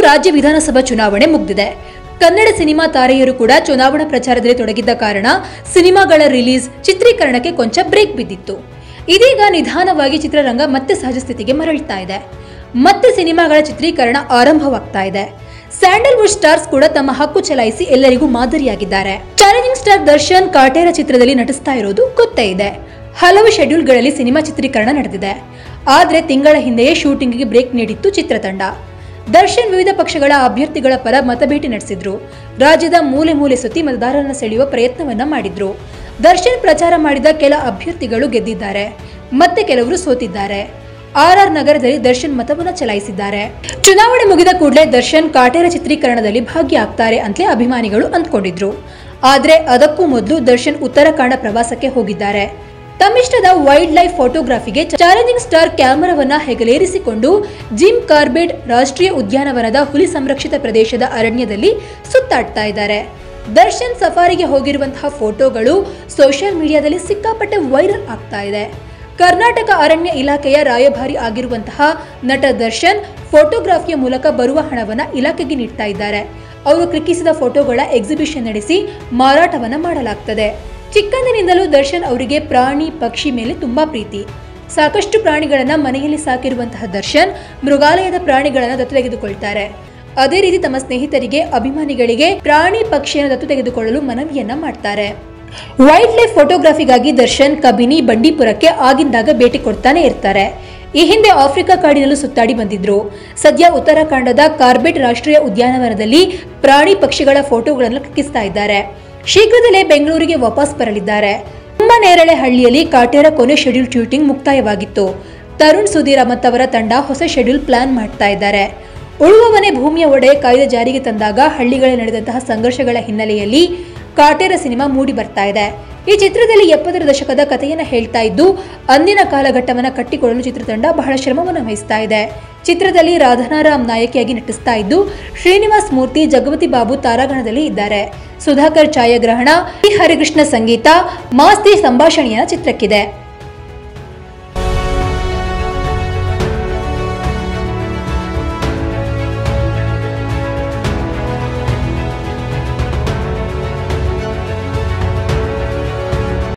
ರಾಜ್ಯ ವಿಧಾನಸಭಾ ಚುನಾವಣೆ ಮುಗ್ದಿದೆ ಕನ್ನಡ ಸಿನಿಮಾ ತಾರೆಯರು ಕೂಡ ಚುನಾವಣಾ ಪ್ರಚಾರದಲ್ಲಿ ತೊಡಗಿದ್ದ ಕಾರಣ ಸಿನಿಮಾಗಳ ರಿಲೀಸ್ ಚಿತ್ರೀಕರಣಕ್ಕೆ ಕೊಂಚ ಬ್ರೇಕ್ ಬಿದ್ದಿತ್ತು ಇದೀಗ ನಿಧಾನವಾಗಿ ಚಿತ್ರರಂಗ ಮತ್ತೆ ಸಹಜ ಸ್ಥಿತಿಗೆ ಮರಳ್ತಾ ಇದೆ ಮತ್ತೆ ಸಿನಿಮಾಗಳ ಚಿತ್ರೀಕರಣ ಆರಂಭವಾಗ್ತಾ ಇದೆ ಸ್ಯಾಂಡಲ್ವುಡ್ ಸ್ಟಾರ್ಸ್ ಕೂಡ ತಮ್ಮ ಹಕ್ಕು ಚಲಾಯಿಸಿ ಎಲ್ಲರಿಗೂ ಮಾದರಿಯಾಗಿದ್ದಾರೆ ಚಾಲೆಂಜಿಂಗ್ ಸ್ಟಾರ್ ದರ್ಶನ್ ಕಾಟೇರ ಚಿತ್ರದಲ್ಲಿ ನಟಿಸ್ತಾ ಇರೋದು ಗೊತ್ತೇ ಇದೆ ಹಲವು ಶೆಡ್ಯೂಲ್ಗಳಲ್ಲಿ ಸಿನಿಮಾ ಚಿತ್ರೀಕರಣ ನಡೆದಿದೆ ಆದ್ರೆ ತಿಂಗಳ ಹಿಂದೆಯೇ ಶೂಟಿಂಗ್ಗೆ ಬ್ರೇಕ್ ನೀಡಿತ್ತು ಚಿತ್ರತಂಡ ದರ್ಶನ್ ವಿವಿಧ ಪಕ್ಷಗಳ ಅಭ್ಯರ್ಥಿಗಳ ಪರ ಮತಭೇಟಿ ನಡೆಸಿದ್ರು ರಾಜ್ಯದ ಮೂಲೆ ಮೂಲೆ ಸುತ್ತಿ ಮತದಾರರನ್ನ ಸೆಳೆಯುವ ಪ್ರಯತ್ನವನ್ನ ಮಾಡಿದ್ರು ದರ್ಶನ್ ಪ್ರಚಾರ ಮಾಡಿದ ಕೆಲ ಅಭ್ಯರ್ಥಿಗಳು ಗೆದ್ದಿದ್ದಾರೆ ಮತ್ತೆ ಕೆಲವರು ಸೋತಿದ್ದಾರೆ ಆರ್ ಆರ್ ನಗರದಲ್ಲಿ ದರ್ಶನ್ ಮತವನ್ನ ಚಲಾಯಿಸಿದ್ದಾರೆ ಚುನಾವಣೆ ಮುಗಿದ ಕೂಡಲೇ ದರ್ಶನ್ ಕಾಟೇರ ಚಿತ್ರೀಕರಣದಲ್ಲಿ ಭಾಗಿಯಾಗ್ತಾರೆ ಅಂತಲೇ ಅಭಿಮಾನಿಗಳು ಅಂದ್ಕೊಂಡಿದ್ರು ಆದ್ರೆ ಅದಕ್ಕೂ ಮೊದಲು ದರ್ಶನ್ ಉತ್ತರಾಖಂಡ ಪ್ರವಾಸಕ್ಕೆ ಹೋಗಿದ್ದಾರೆ ತಮ್ಮಿಷ್ಟದ ವೈಲ್ಡ್ ಲೈಫ್ ಫೋಟೋಗ್ರಫಿಗೆ ಚಾಲೆಂಜಿಂಗ್ ಸ್ಟಾರ್ ಕ್ಯಾಮೆರಾವನ್ನ ಹೆಗಲೇರಿಸಿಕೊಂಡು ಜಿಮ್ ಕಾರ್ಬೆಟ್ ರಾಷ್ಟ್ರೀಯ ಉದ್ಯಾನವನದ ಹುಲಿ ಸಂರಕ್ಷಿತ ಪ್ರದೇಶದ ಅರಣ್ಯದಲ್ಲಿ ಸುತ್ತಾಡ್ತಾ ಇದ್ದಾರೆ ದರ್ಶನ್ ಸಫಾರಿಗೆ ಹೋಗಿರುವಂತಹ ಫೋಟೋಗಳು ಸೋಷಿಯಲ್ ಮೀಡಿಯಾದಲ್ಲಿ ಸಿಕ್ಕಾಪಟ್ಟೆ ವೈರಲ್ ಆಗ್ತಾ ಇದೆ ಕರ್ನಾಟಕ ಅರಣ್ಯ ಇಲಾಖೆಯ ರಾಯಭಾರಿ ಆಗಿರುವಂತಹ ನಟ ದರ್ಶನ್ ಫೋಟೋಗ್ರಫಿಯ ಮೂಲಕ ಬರುವ ಹಣವನ್ನ ಇಲಾಖೆಗೆ ನೀಡ್ತಾ ಇದ್ದಾರೆ ಅವರು ಕ್ಲಿಕ್ಕಿಸಿದ ಫೋಟೋಗಳ ಎಕ್ಸಿಬಿಷನ್ ನಡೆಸಿ ಮಾರಾಟವನ್ನ ಮಾಡಲಾಗ್ತದೆ ಚಿಕ್ಕಂದಿನಿಂದಲೂ ದರ್ಶನ್ ಅವರಿಗೆ ಪ್ರಾಣಿ ಪಕ್ಷಿ ಮೇಲೆ ತುಂಬಾ ಪ್ರೀತಿ ಸಾಕಷ್ಟು ಪ್ರಾಣಿಗಳನ್ನ ಮನೆಯಲ್ಲಿ ಸಾಕಿರುವಂತಹ ದರ್ಶನ್ ಮೃಗಾಲಯದ ಪ್ರಾಣಿಗಳನ್ನ ದತ್ತು ತೆಗೆದುಕೊಳ್ತಾರೆ ಅದೇ ರೀತಿ ತಮ್ಮ ಸ್ನೇಹಿತರಿಗೆ ಅಭಿಮಾನಿಗಳಿಗೆ ಪ್ರಾಣಿ ಪಕ್ಷಿಯನ್ನು ದತ್ತು ತೆಗೆದುಕೊಳ್ಳಲು ಮನವಿಯನ್ನ ಮಾಡ್ತಾರೆ ವೈಲ್ಡ್ ಲೈಫ್ ಫೋಟೋಗ್ರಫಿಗಾಗಿ ದರ್ಶನ್ ಕಬಿನಿ ಬಂಡೀಪುರಕ್ಕೆ ಆಗಿಂದಾಗ ಭೇಟಿ ಕೊಡ್ತಾನೆ ಇರ್ತಾರೆ ಈ ಹಿಂದೆ ಆಫ್ರಿಕಾ ಕಾಡಿನಲ್ಲೂ ಸುತ್ತಾಡಿ ಬಂದಿದ್ರು ಸದ್ಯ ಉತ್ತರಾಖಂಡದ ಕಾರ್ಬೆಟ್ ರಾಷ್ಟ್ರೀಯ ಉದ್ಯಾನವನದಲ್ಲಿ ಪ್ರಾಣಿ ಪಕ್ಷಿಗಳ ಫೋಟೋಗಳನ್ನು ಕ್ಲಿಕ್ಕಿಸ್ತಾ ಇದ್ದಾರೆ ಶೀಘ್ರದಲ್ಲೇ ಬೆಂಗಳೂರಿಗೆ ವಾಪಸ್ ಬರಲಿದ್ದಾರೆ ನೇರಳೆ ಹಳ್ಳಿಯಲ್ಲಿ ಕಾಟೇರ ಕೊನೆ ಶೆಡ್ಯೂಲ್ ಶೂಟಿಂಗ್ ಮುಕ್ತಾಯವಾಗಿತ್ತು ತರುಣ್ ಸುಧೀರ್ ಮತ್ತು ಅವರ ತಂಡ ಹೊಸ ಶೆಡ್ಯೂಲ್ ಪ್ಲಾನ್ ಮಾಡ್ತಾ ಇದ್ದಾರೆ ಉಳುವವನೇ ಭೂಮಿಯ ಒಡೆಯ ಕಾಯ್ದೆ ಜಾರಿಗೆ ತಂದಾಗ ಹಳ್ಳಿಗಳಲ್ಲಿ ನಡೆದಂತಹ ಸಂಘರ್ಷಗಳ ಹಿನ್ನೆಲೆಯಲ್ಲಿ ಕಾಟೇರ ಸಿನಿಮಾ ಮೂಡಿ ಬರ್ತಾ ಇದೆ ಈ ಚಿತ್ರದಲ್ಲಿ ಎಪ್ಪತ್ತರ ದಶಕದ ಕಥೆಯನ್ನ ಹೇಳ್ತಾ ಇದ್ದು ಅಂದಿನ ಕಾಲಘಟ್ಟವನ್ನ ಕಟ್ಟಿಕೊಳ್ಳಲು ಚಿತ್ರತಂಡ ಬಹಳ ಶ್ರಮವನ್ನು ವಹಿಸ್ತಾ ಇದೆ ಚಿತ್ರದಲ್ಲಿ ರಾಧನಾರಾಮ್ ನಾಯಕಿಯಾಗಿ ನಟಿಸ್ತಾ ಇದ್ದು ಶ್ರೀನಿವಾಸ್ ಮೂರ್ತಿ ಜಗವತಿ ಬಾಬು ತಾರಾಗಣದಲ್ಲಿ ಇದ್ದಾರೆ ಸುಧಾಕರ್ ಛಾಯಾಗ್ರಹಣ ವಿ ಹರಿಕೃಷ್ಣ ಸಂಗೀತ ಮಾಸ್ತಿ ಸಂಭಾಷಣೆಯ ಚಿತ್ರಕ್ಕಿದೆ